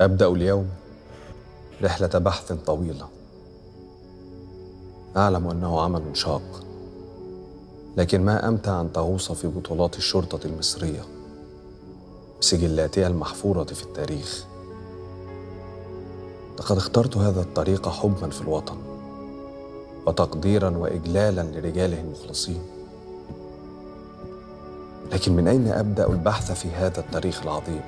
أبدأ اليوم رحلة بحث طويلة أعلم أنه عمل شاق لكن ما أمتع أن تغوص في بطولات الشرطة المصرية بسجلاتها المحفورة في التاريخ لقد اخترت هذا الطريق حبا في الوطن وتقديرا وإجلالا لرجاله المخلصين لكن من أين أبدأ البحث في هذا التاريخ العظيم؟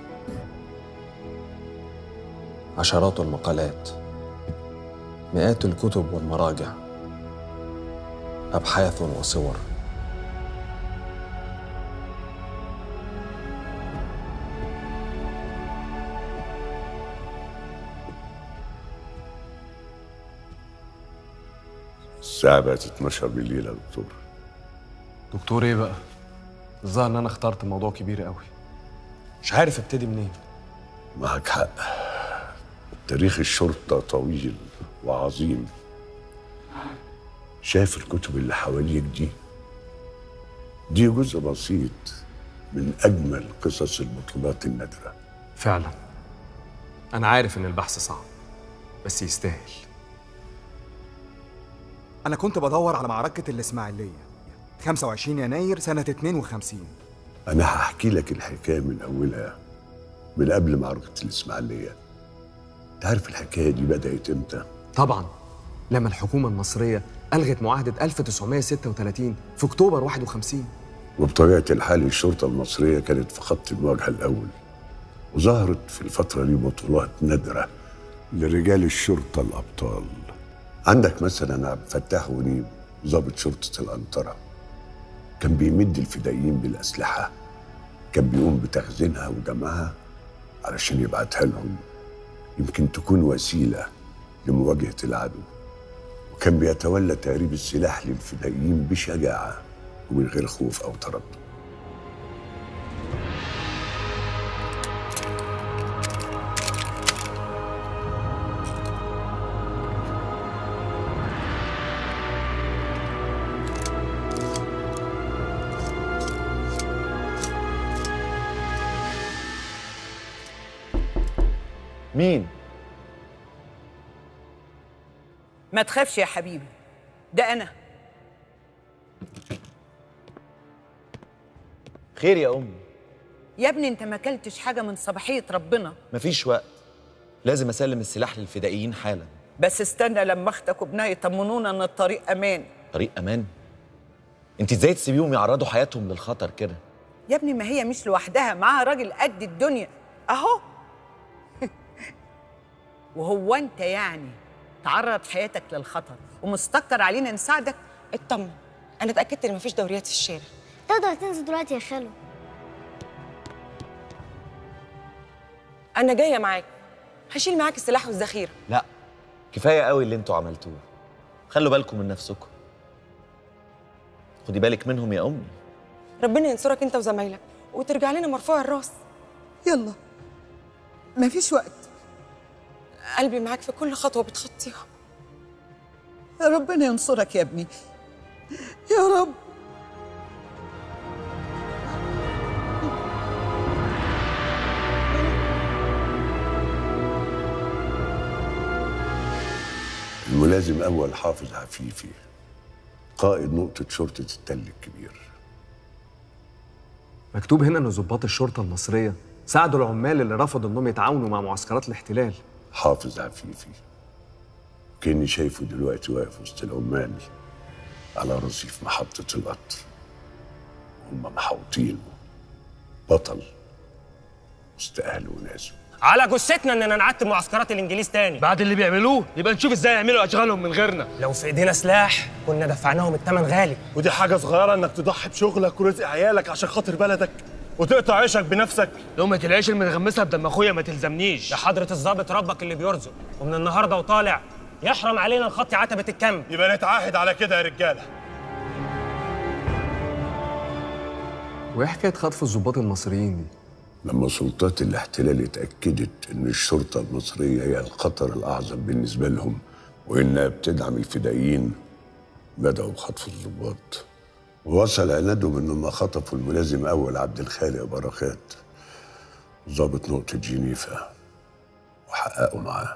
عشرات المقالات مئات الكتب والمراجع أبحاث وصور الساعة بقت 12 بالليل يا دكتور دكتور إيه بقى؟ الظاهر إن أنا اخترت موضوع كبير قوي مش عارف ابتدي منين معك حق تاريخ الشرطة طويل وعظيم شايف الكتب اللي حواليك دي دي جزء بسيط من أجمل قصص البطولات النادرة فعلا أنا عارف إن البحث صعب بس يستاهل أنا كنت بدور على معركة الإسماعيلية 25 يناير سنة 52 أنا هحكي لك الحكاية من أولها من قبل معركة الإسماعيلية تعرف الحكاية دي بدأت إمتى؟ طبعا لما الحكومة المصرية ألغت معاهدة 1936 في أكتوبر 51 وبطبيعة الحال الشرطة المصرية كانت في خط المواجهة الأول وظهرت في الفترة دي بطولات نادرة لرجال الشرطة الأبطال عندك مثلا عبد الفتاح ونيب ضابط شرطة الأنطرة كان بيمد الفدائيين بالأسلحة كان بيقوم بتخزينها وجمعها علشان يبعتها لهم يمكن تكون وسيلة لمواجهة العدو وكان بيتولى تهريب السلاح للفدائيين بشجاعة ومن غير خوف أو تردد مين؟ ما تخافش يا حبيبي ده أنا خير يا أمي يا ابني أنت ما أكلتش حاجة من صباحية ربنا مفيش وقت لازم أسلم السلاح للفدائيين حالا بس استنى لما أختك وابنها يطمنونا إن الطريق أمان طريق أمان أنت إزاي تسيبيهم يعرضوا حياتهم للخطر كده؟ يا ابني ما هي مش لوحدها معاها راجل قد الدنيا أهو وهو أنت يعني تعرض حياتك للخطر ومستكتر علينا نساعدك اطمن انا اتاكدت ان مفيش دوريات في الشارع تقدر تنزل دلوقتي يا خالو انا جايه معاك هشيل معاك السلاح والذخيره لا كفاية قوي اللي انتوا عملتوه خلوا بالكم من نفسكم خدي بالك منهم يا أمي ربنا ينصرك انت وزمايلك وترجع لنا مرفوع الراس يلا مفيش وقت قلبي معاك في كل خطوه بتخطيها ربنا ينصرك يا ابني يا رب الملازم أول حافظ عفيفي قائد نقطة شرطة التل الكبير مكتوب هنا ان ضباط الشرطه المصريه ساعدوا العمال اللي رفضوا انهم يتعاونوا مع معسكرات الاحتلال حافظ عفيفي كأني شايفه دلوقتي واقف وسط العمال على رصيف محطة القطر هم محوطينه بطل وسط أهله وناسه على جثتنا اننا نعتب معسكرات الانجليز تاني بعد اللي بيعملوه يبقى نشوف ازاي يعملوا اشغالهم من غيرنا لو في ايدينا سلاح كنا دفعناهم الثمن غالي ودي حاجه صغيره انك تضحي بشغلك ورزق عيالك عشان خاطر بلدك وتقطع عيشك بنفسك لقمة العيش المتغمسة بدم اخويا ما تلزمنيش يا حضرة الضابط ربك اللي بيرزق ومن النهارده وطالع يحرم علينا الخط عتبة الكم يبقى نتعاهد على كده يا رجاله وايه حكايه خطف الضباط المصريين دي لما سلطات الاحتلال اتأكدت إن الشرطة المصرية هي الخطر الأعظم بالنسبة لهم وإنها بتدعم الفدائيين بدأوا بخطف الضباط ووصل عنادهم إنهم خطفوا الملازم أول عبد الخالق بركات ضابط نقطة جنيفا وحققوا معاه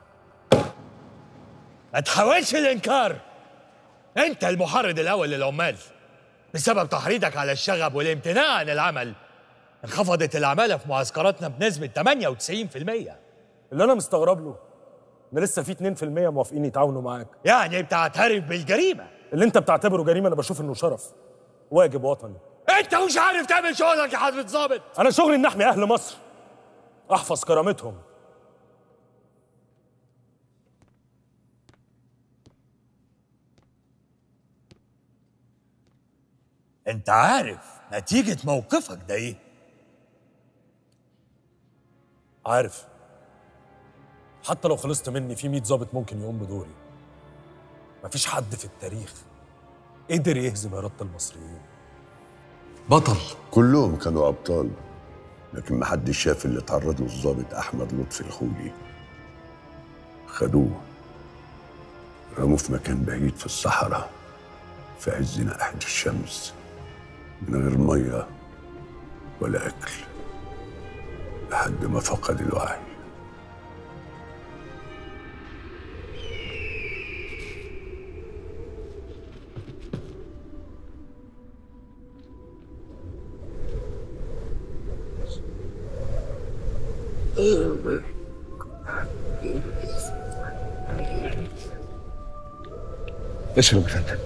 ما تحاولش الانكار انت المحرض الاول للعمال بسبب تحريضك على الشغب والامتناع عن العمل انخفضت العماله في معسكراتنا بنسبه 98% اللي انا مستغرب له ان لسه في 2% موافقين يتعاونوا معاك يعني بتعترف بالجريمه اللي انت بتعتبره جريمه انا بشوف انه شرف واجب وطني انت مش عارف تعمل شغلك يا حضره ظابط انا شغلي ان احمي اهل مصر احفظ كرامتهم انت عارف نتيجه موقفك ده ايه عارف حتى لو خلصت مني في 100 ظابط ممكن يقوم بدوري مفيش حد في التاريخ قدر يهزم إرادة المصريين بطل كلهم كانوا أبطال لكن محدش شاف اللي تعرض له الضابط أحمد لطفي الخولي خدوه رموه في مكان بعيد في الصحراء في عز نقحة الشمس من غير مية ولا أكل لحد ما فقد الوعي اشرب يا فندم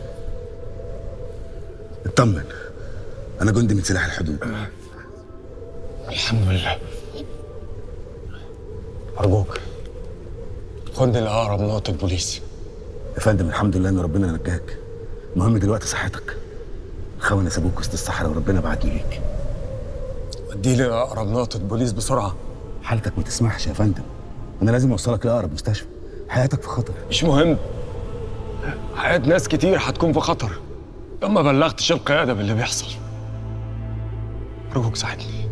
اطمن انا جندي من سلاح الحدود الحمد لله أرجوك خدني لأقرب نقطة بوليس يا فندم الحمد لله ان ربنا نجاك المهم دلوقتي صحتك خونه سابوك وسط الصحراء وربنا بعتني ليك وديني لأقرب نقطة بوليس بسرعة حالتك ما تسمحش يا فندم انا لازم اوصلك لاقرب مستشفى حياتك في خطر مش مهم حياة ناس كتير هتكون في خطر لو ما بلغتش القيادة باللي بيحصل أرجوك ساعدني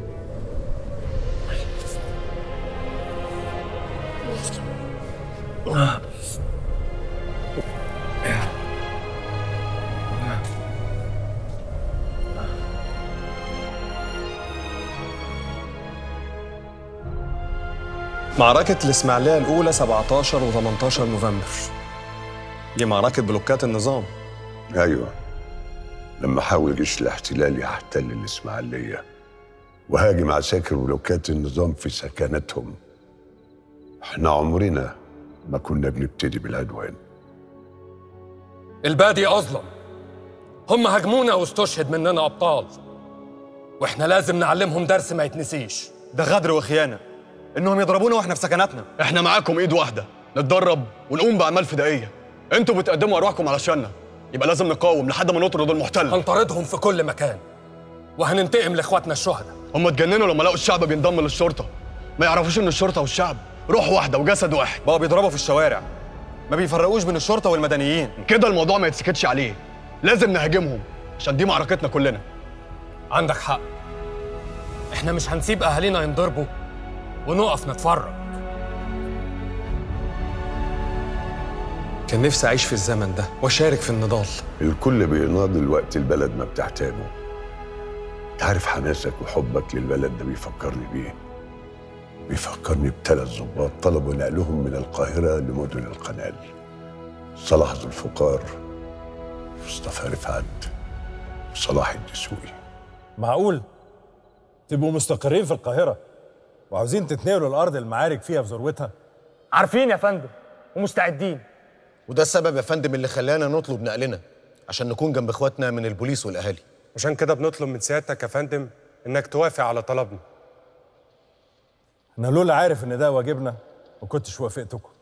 معركة الإسماعيلية الأولى 17 و 18 نوفمبر دي معركة بلوكات النظام أيوة لما حاول جيش الاحتلال يحتل الإسماعيلية وهاجم عساكر بلوكات النظام في سكناتهم احنا عمرنا ما كنا بنبتدي بالعدوان البادي أظلم هم هاجمونا واستشهد مننا أبطال وإحنا لازم نعلمهم درس ما يتنسيش ده غدر وخيانه انهم يضربونا واحنا في سكناتنا احنا معاكم ايد واحده نتدرب ونقوم باعمال فدائيه انتوا بتقدموا ارواحكم علشاننا يبقى لازم نقاوم لحد ما نطرد المحتل هنطاردهم في كل مكان وهننتقم لاخواتنا الشهداء هم اتجننوا لما لقوا الشعب بينضم للشرطه ما يعرفوش ان الشرطه والشعب روح واحده وجسد واحد بقوا بيضربوا في الشوارع ما بيفرقوش بين الشرطه والمدنيين كده الموضوع ما يتسكتش عليه لازم نهاجمهم عشان دي معركتنا كلنا عندك حق احنا مش هنسيب اهالينا ينضربوا ونقف نتفرج كان نفسي أعيش في الزمن ده وأشارك في النضال الكل بيناضل وقت البلد ما بتحتاجه انت عارف حماسك وحبك للبلد ده بيفكرني بيه بيفكرني بثلاث ضباط طلبوا نقلهم من القاهرة لمدن القنال صلاح ذو الفقار مصطفى رفعت وصلاح الدسوقي معقول تبقوا مستقرين في القاهرة وعاوزين تتنقلوا الأرض المعارك فيها في ذروتها عارفين يا فندم ومستعدين وده السبب يا فندم اللي خلانا نطلب نقلنا عشان نكون جنب اخواتنا من البوليس والاهالي عشان كده بنطلب من سيادتك يا فندم انك توافق على طلبنا أنا لولا عارف إن ده واجبنا ما كنتش وافقتكم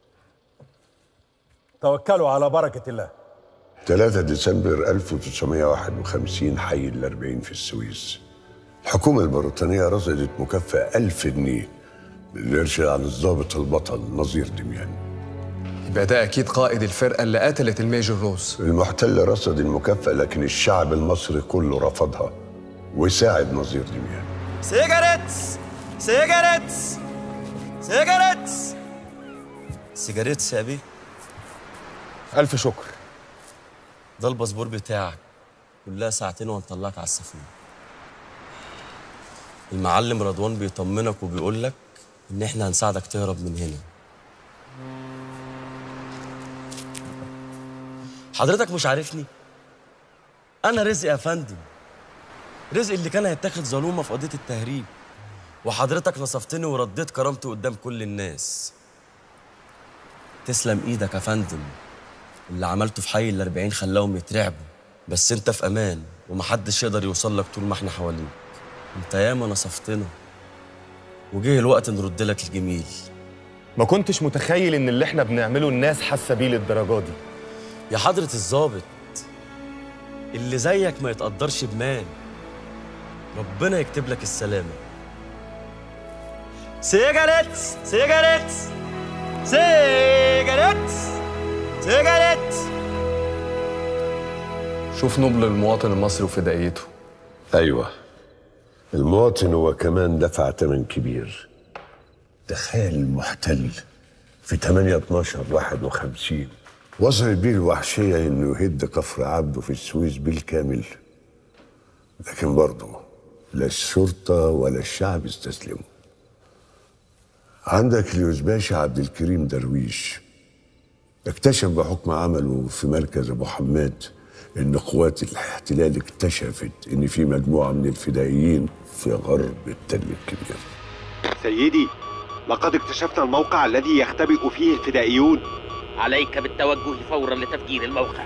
توكلوا على بركة الله 3 ديسمبر 1951 حي الأربعين في السويس الحكومة البريطانية رصدت مكافأة ألف جنيه للإرشاد عن الضابط البطل نظير دميان يبقى ده أكيد قائد الفرقة اللي قتلت الميجر روز المحتل رصد المكافأة لكن الشعب المصري كله رفضها وساعد نظير دميان سيجاريتس سيجاريتس سيجاريتس سيجاريتس يا بيه ألف شكر ده الباسبور بتاعك كلها ساعتين وهنطلعك على السفينة المعلم رضوان بيطمنك وبيقول لك إن إحنا هنساعدك تهرب من هنا حضرتك مش عارفني أنا رزق يا فندم رزق اللي كان هيتاخد ظلومة في قضية التهريب وحضرتك نصفتني ورديت كرامتي قدام كل الناس تسلم ايدك يا فندم اللي عملته في حي الأربعين خلاهم يترعبوا بس انت في امان ومحدش يقدر يوصل لك طول ما احنا حواليك انت ياما نصفتنا وجه الوقت نرد لك الجميل ما كنتش متخيل ان اللي احنا بنعمله الناس حاسه بيه للدرجه دي يا حضرة الظابط اللي زيك ما يتقدرش بمال ربنا يكتب لك السلامة سيجاريتس سيجاريتس سيجاريتس سيجاريتس شوف نبل المواطن المصري وفدائيته ايوه المواطن هو كمان دفع ثمن كبير تخيل المحتل في 8 12 51 وصلت بيه الوحشية إنه يهد كفر عبده في السويس بالكامل لكن برضه لا الشرطة ولا الشعب استسلموا عندك اليوزباشي عبد الكريم درويش اكتشف بحكم عمله في مركز ابو حماد ان قوات الاحتلال اكتشفت ان في مجموعه من الفدائيين في غرب التل الكبير سيدي لقد اكتشفنا الموقع الذي يختبئ فيه الفدائيون عليك بالتوجه فورا لتفجير الموقع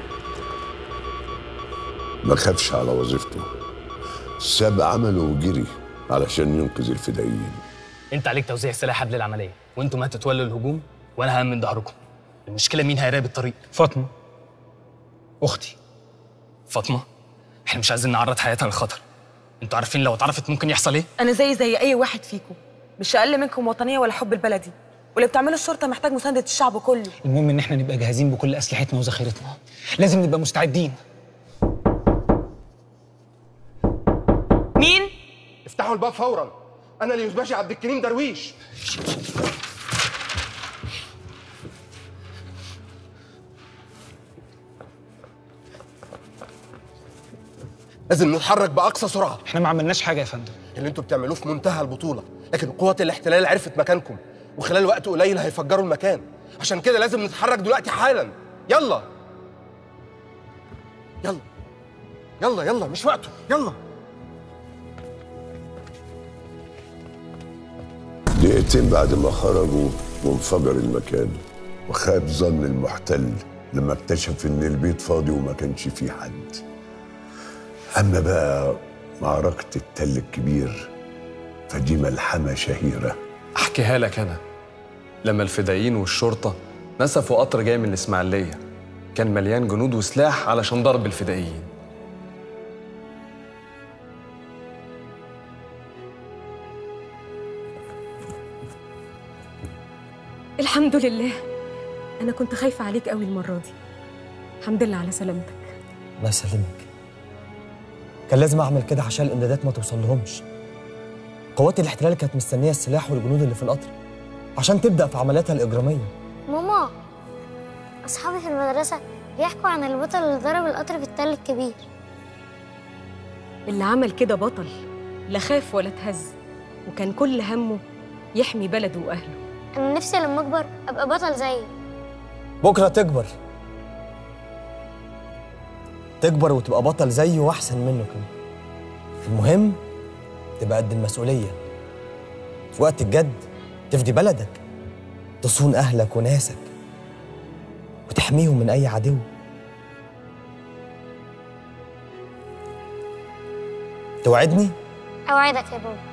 ما خافش على وظيفته ساب عمله وجري علشان ينقذ الفدائيين انت عليك توزيع السلاح قبل العمليه وانتم هتتولوا الهجوم وانا هامن ظهركم المشكله مين هيراقب الطريق فاطمه اختي فاطمه احنا مش عايزين نعرض حياتها للخطر انتوا عارفين لو اتعرفت ممكن يحصل ايه انا زي زي اي واحد فيكم مش اقل منكم وطنيه ولا حب البلدي واللي بتعمله الشرطه محتاج مسانده الشعب كله المهم ان احنا نبقى جاهزين بكل اسلحتنا وذخيرتنا لازم نبقى مستعدين مين افتحوا الباب فورا انا اليوزباشي عبد الكريم درويش لازم نتحرك باقصى سرعه احنا ما عملناش حاجه يا فندم اللي انتوا بتعملوه في منتهى البطوله لكن قوات الاحتلال عرفت مكانكم وخلال وقت قليل هيفجروا المكان عشان كده لازم نتحرك دلوقتي حالا يلا يلا يلا يلا مش وقته يلا دقيقتين بعد ما خرجوا وانفجر المكان وخاب ظن المحتل لما اكتشف ان البيت فاضي وما كانش فيه حد اما بقى معركة التل الكبير فدي ملحمة شهيرة احكيها لك انا لما الفدائيين والشرطه نسفوا قطر جاي من الاسماعيليه كان مليان جنود وسلاح علشان ضرب الفدائيين الحمد لله انا كنت خايفه عليك قوي المره دي الحمد لله على سلامتك الله يسلمك كان لازم اعمل كده عشان الامدادات ما توصل لهمش قوات الاحتلال كانت مستنيه السلاح والجنود اللي في القطر عشان تبدا في عملياتها الاجراميه ماما أصحابي في المدرسة بيحكوا عن البطل اللي ضرب القطر في التل الكبير اللي عمل كده بطل لا خاف ولا اتهز وكان كل همه يحمي بلده واهله أنا نفسي لما أكبر أبقى بطل زيه بكره تكبر تكبر وتبقى بطل زيه واحسن منه كمان المهم تبقى قد المسؤوليه في وقت الجد تفدي بلدك تصون اهلك وناسك وتحميهم من اي عدو توعدني أوعدك يا بابا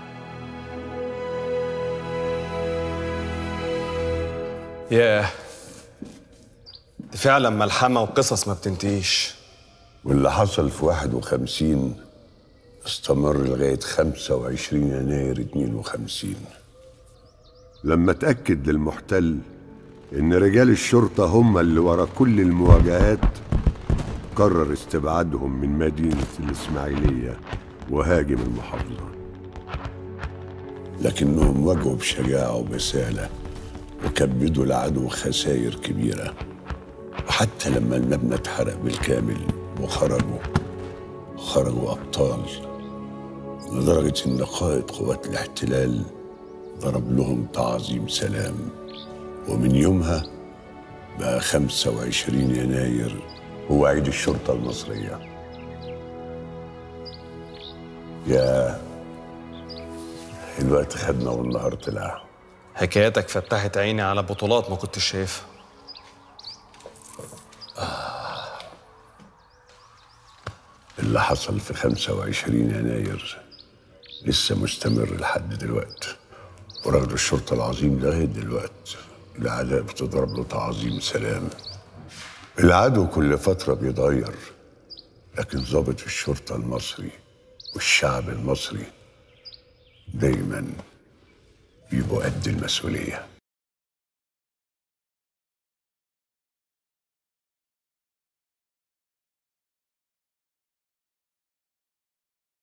ياه دي فعلا ملحمه وقصص ما بتنتهيش واللي حصل في 51 استمر لغاية 25 يناير 52 لما اتأكد للمحتل إن رجال الشرطة هم اللي ورا كل المواجهات قرر استبعادهم من مدينة الإسماعيلية وهاجم المحافظة لكنهم واجهوا بشجاعة وبسالة وكبدوا العدو خسائر كبيرة وحتى لما المبنى اتحرق بالكامل وخرجوا خرجوا أبطال لدرجة إن قائد قوات الاحتلال ضرب لهم تعظيم سلام ومن يومها بقى 25 يناير هو عيد الشرطة المصرية يا الوقت خدنا والنهار طلع حكاياتك فتحت عيني على بطولات ما كنتش شايفها اللي حصل في 25 يناير لسه مستمر لحد دلوقتي ورجل الشرطة العظيم لغاية دلوقتي الأعداء بتضرب له تعظيم سلام العدو كل فترة بيتغير لكن ضابط الشرطة المصري والشعب المصري دايما بيبقوا قد المسؤوليه